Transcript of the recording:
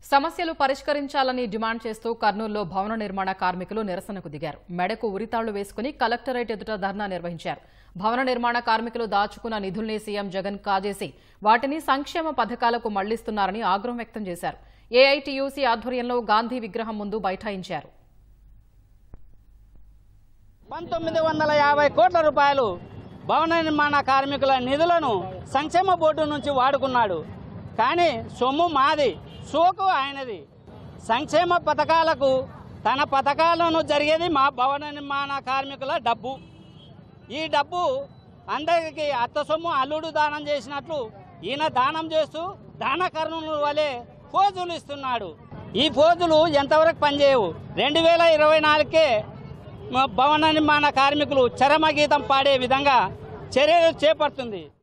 సమస్యలు పరిష్కరించాలని డిమాండ్ చేస్తూ కర్నూలులో భవన నిర్మాణ కార్మికులు నిరసనకు దిగారు మెడకు ఉరితాళ్లు వేసుకుని కలెక్టరేట్ ఎదుట ధర్నా నిర్వహించారు భవన నిర్మాణ కార్మికులు దాచుకున్న నిధుల్ని సీఎం జగన్ కాజేసి వాటిని సంక్షేమ పథకాలకు మళ్లిస్తున్నారని ఆగ్రహం వ్యక్తం చేశారు ఏఐటీయూసీ ఆధ్వర్యంలో గాంధీ విగ్రహం ముందు బైఠాయించారు పంతొమ్మిది వందల యాభై కోట్ల రూపాయలు భవన నిర్మాణ కార్మికుల నిధులను సంక్షేమ బోర్డు నుంచి వాడుకున్నాడు కానీ సొమ్ము మాది సోకు ఆయనది సంక్షేమ పథకాలకు తన పథకాలను జరిగేది మా భవన నిర్మాణ కార్మికుల డబ్బు ఈ డబ్బు అందరికీ అత్త సొమ్ము అల్లుడు దానం చేసినట్లు ఈయన దానం చేస్తూ దాన కర్ణుల వలె ఫోజులు ఇస్తున్నాడు ఈ ఫోజులు ఎంతవరకు పనిచేయవు రెండు వేల ఇరవై నాలుగుకే మా భవన నిర్మాణ కార్మికులు చరమగీతం పాడే విధంగా చర్యలు చేపడుతుంది